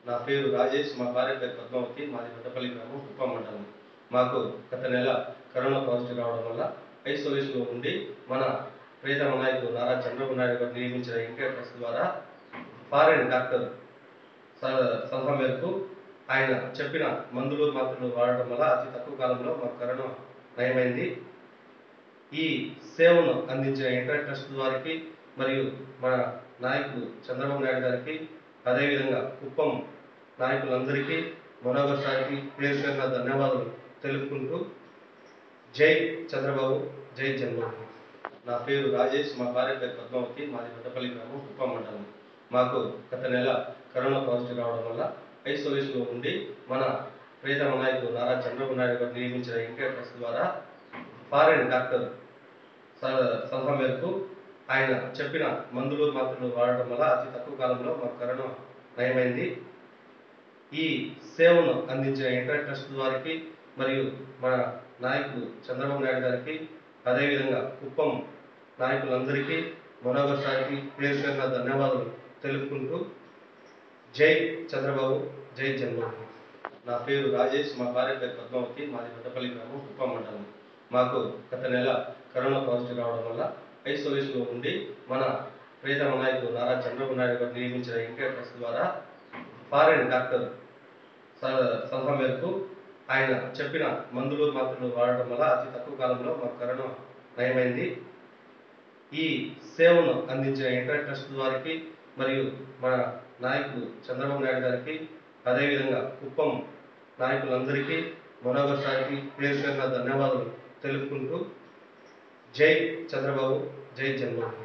నా పేరు రాజేష్ మా భార్య పేరు పద్మావతి మాది పెద్దపల్లి గ్రామం కుప్పం మండలం మాకు గత నెల కరోనా పాజిటివ్ రావడం వల్ల ఐసోలేషన్లో ఉండి మన ప్రియతమ నాయకుడు నారా చంద్రబాబు నాయుడు గారు నియమించిన ఇంకే ట్రస్ట్ ద్వారా ఫారెన్ డాక్టర్ స- సలహా మేరకు ఆయన చెప్పిన మందులు మాత్రలు వాడటం వల్ల అతి తక్కువ కాలంలో మాకు కరోనా నయమైంది ఈ సేవను అందించిన ఇంటర్ ట్రస్ట్ వారికి మరియు మన నాయకులు చంద్రబాబు నాయుడు గారికి అదేవిధంగా కుప్పం నాయకులందరికీ మరొకసారికి పేరు పేరున ధన్యవాదాలు తెలుపుకుంటూ జై చంద్రబాబు జై చంద్రబాబు నా పేరు రాజేష్ మా భార్య పేరు పద్మావతి మాది పెద్దపల్లి గ్రామం కుప్పం మండలం మాకు గత నెల కరోనా పాజిటివ్ రావడం వల్ల ఐసోలేషన్లో ఉండి మన ప్రియతమ నాయకుడు నారా చంద్రబాబు నాయుడు గారు నియమించిన ఇంకే ట్రస్ట్ ద్వారా ఫారెన్ డాక్టర్ స- సలహా మేరకు ఆయన చెప్పిన మందులు మాత్రలు వాడటం వల్ల అతి తక్కువ కాలంలో మాకు కరోనా నయమైంది ఈ సేవను అందించిన ఇంటర్ ట్రస్ట్ వారికి మరియు మన నాయకులు చంద్రబాబు నాయుడు గారికి అదేవిధంగా కుప్పం నాయకులందరికీ మరొకసారికి పేరు పేరున ధన్యవాదాలు తెలుపుకుంటూ జై చంద్రబాబు జై చంద్రబాబు నా పేరు రాజేష్ మా భార్య పేరు పద్మావతి మాది పెద్దపల్లి గ్రామం కుప్పం మండలం మాకు గత నెల కరోనా పాజిటివ్ రావడం వల్ల ఐసోలేషన్లో ఉండి మన ప్రియతమ నాయకుడు నారా చంద్రబాబు నాయుడు గారు నియమించిన ఇంకే ట్రస్ట్ ద్వారా ఫారెన్ డాక్టర్ స- సలహా మేరకు ఆయన చెప్పిన మందులు మాత్రలు వాడటం వల్ల అతి తక్కువ కాలంలో మాకు కరోనా నయమైంది ఈ సేవను అందించిన ఇంటర్ ట్రస్ట్ వారికి మరియు మన నాయకులు చంద్రబాబు నాయుడు గారికి అదేవిధంగా కుప్పం నాయకులందరికీ మరొకసారికి పేరు పేరున ధన్యవాదాలు తెలుపుకుంటూ జై చంద్రబాబు జై చంద్రబాబు